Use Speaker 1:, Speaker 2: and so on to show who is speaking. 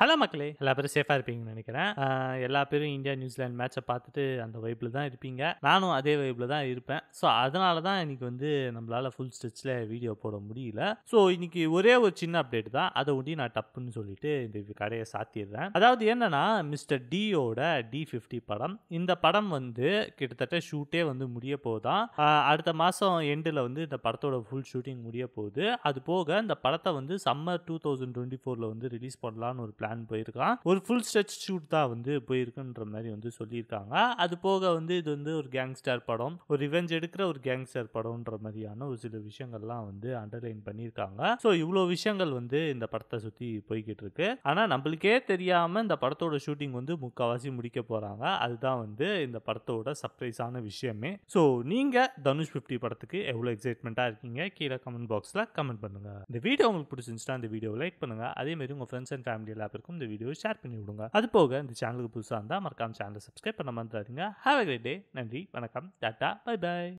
Speaker 1: hello மக்களே எல்லா பேரும் சேஃபாக இருப்பீங்கன்னு நினைக்கிறேன் ஆஹ் எல்லா பேரும் இந்தியா நியூசிலாந்து மேட்சை பார்த்துட்டு அந்த வைப்பில் தான் இருப்பீங்க நானும் அதே வைப்பில் தான் இருப்பேன் ஸோ அதனால தான் இன்னைக்கு வந்து நம்மளால் ஃபுல் ஸ்டிச்சில் வீடியோ போட முடியல ஸோ இன்னைக்கு ஒரே ஒரு சின்ன அப்டேட் தான் அதை ஒட்டி நான் டப்புன்னு சொல்லிட்டு இந்த கடையை சாத்திடுறேன் அதாவது என்னன்னா மிஸ்டர் டியோட டி ஃபிஃப்டி படம் இந்த படம் வந்து கிட்டத்தட்ட ஷூட்டே வந்து முடிய போதான் ஆஹ் அடுத்த மாதம் எண்டில் வந்து இந்த படத்தோட ஃபுல் ஷூட்டிங் முடிய போகுது அது போக இந்த படத்தை வந்து சம்மர் டூ தௌசண்ட் டுவெண்ட்டி ஃபோரில் வந்து ரிலீஸ் பண்ணலான்னு ஒரு பிளான் போயிருக்கான் ஒரு ஃபுல் ஸ்ட்ரெச் ஷூட் தான் வந்து போயிருக்குன்ற மாதிரி வந்து சொல்லியிருக்காங்க அது போக வந்து இது வந்து ஒரு கேங்ஸ்டர் படம் ஒரு ரிவெஞ்ச் எடுக்கிற ஒரு கேங்ஸ்டர் படம்ன்ற மாதிரியான ஒரு சில விஷயங்கள்லாம் வந்து அண்டர்லைன் பண்ணியிருக்காங்க ஸோ இவ்வளோ விஷயங்கள் வந்து இந்த படத்தை சுற்றி போய்கிட்டு இருக்கு ஆனால் நம்மளுக்கே தெரியாமல் இந்த படத்தோட ஷூட்டிங் வந்து முக்கால்வாசி முடிக்க போகிறாங்க அதுதான் வந்து இந்த படத்தோட சர்ப்ரைஸான விஷயமே ஸோ நீங்கள் தனுஷ் ஃபிஃப்டி படத்துக்கு எவ்வளோ எக்ஸைட்மெண்ட்டாக இருக்கீங்க கீழே கமெண்ட் பாக்ஸில் கமெண்ட் பண்ணுங்க இந்த வீடியோ உங்களுக்கு பிடிச்சிருந்துச்சுன்னா இந்த வீடியோ லைக் பண்ணுங்க அதே மாதிரி உங்கள் ஃப்ரெண்ட்ஸ் அண்ட் ஃபேமிலி எல்லா பேருக்கும் இந்த வீடியோ ஷேர் பண்ணி விடுங்க அது போக இந்த சேனலுக்கு புதுசாக இருந்தால் மறக்காம சேனலை சப்ஸ்கிரைப் பண்ண மறந்துடாதீங்க ஹாவ் அ கிரேட் டே நன்றி வணக்கம் டாட்டா பை பை